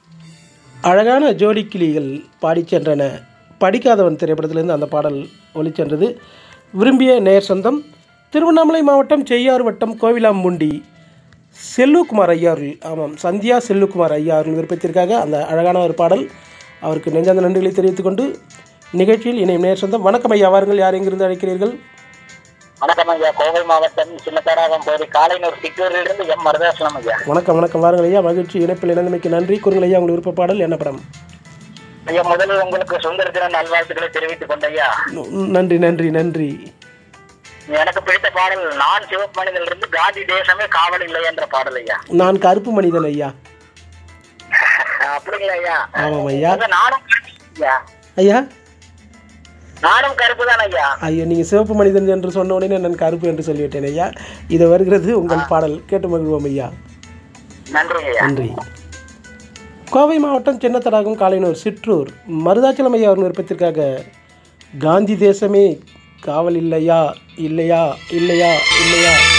அழகான ஜோடி கிளிகள் பாடிச் சென்றன படிக்காதவன் திரைப்படத்திலிருந்து அந்த பாடல் ஒலிச்சென்றது விரும்பிய நேர் சொந்தம் திருவண்ணாமலை மாவட்டம் செய்யாறு வட்டம் கோவிலாம்பூண்டி செல்லுக்குமார் ஐயார்கள் ஆமாம் சந்தியா செல்லுக்குமார் ஐயார்கள் விருப்பத்திற்காக அந்த அழகான ஒரு பாடல் அவருக்கு நெஞ்சார்ந்த நன்றிகளை தெரிவித்துக் கொண்டு நிகழ்ச்சியில் இணையும் நேர் சொந்தம் வணக்கம் ஐயா வாருங்கள் யார் எங்கிருந்து அழைக்கிறீர்கள் வணக்கம் ஐயா கோவை மாவட்டம் சின்னத்தாராகம் பகுதி காலைநூர் சிற்றூரிலிருந்து எம் மருதாசலம் ஐயா வணக்கம் வணக்கம் வாருங்கள் ஐயா மகிழ்ச்சி இணைப்பில் இணைந்தமைக்கு நன்றி கூறுங்கள் ஐயா உங்கள் விருப்ப பாடல் என்ன படம் ஐயா முதலில் உங்களுக்கு சுதந்திர தின நல்வாழ்த்துக்களை தெரிவித்துக் கொண்ட ஐயா ந- நன்றி நன்றி நன்றி எனக்கு பிடித்த பாடல் நான் சிவப்பு மனிதனிலிருந்து காந்தி தேசமே காவல் இல்லை என்ற பாடல் ஐயா நான் கருப்பு மனிதன் ஐயா அப்படிங்களா ஐயா ஆமாம் ஐயா உங்க நானும் கருப்பு ஐயா ஐயா நானும் கருப்பு தான் ஐயா ஐயா நீங்கள் சிவப்பு மனிதன் என்று சொன்ன உடனே நான் கருப்பு என்று சொல்லிவிட்டேன் ஐயா இது வருகிறது உங்கள் பாடல் கேட்டு மகிழ்வோம் ஐயா நன்றி ஐயா நன்றி கோவை மாவட்டம் சின்னத்தடாகம் காலைனூர் சிற்றூர் மருதாச்சலம் ஐயா அவர்கள் விருப்பத்திற்காக காந்தி தேசமே காவல் இல்லையா இல்லையா இல்லையா இல்லையா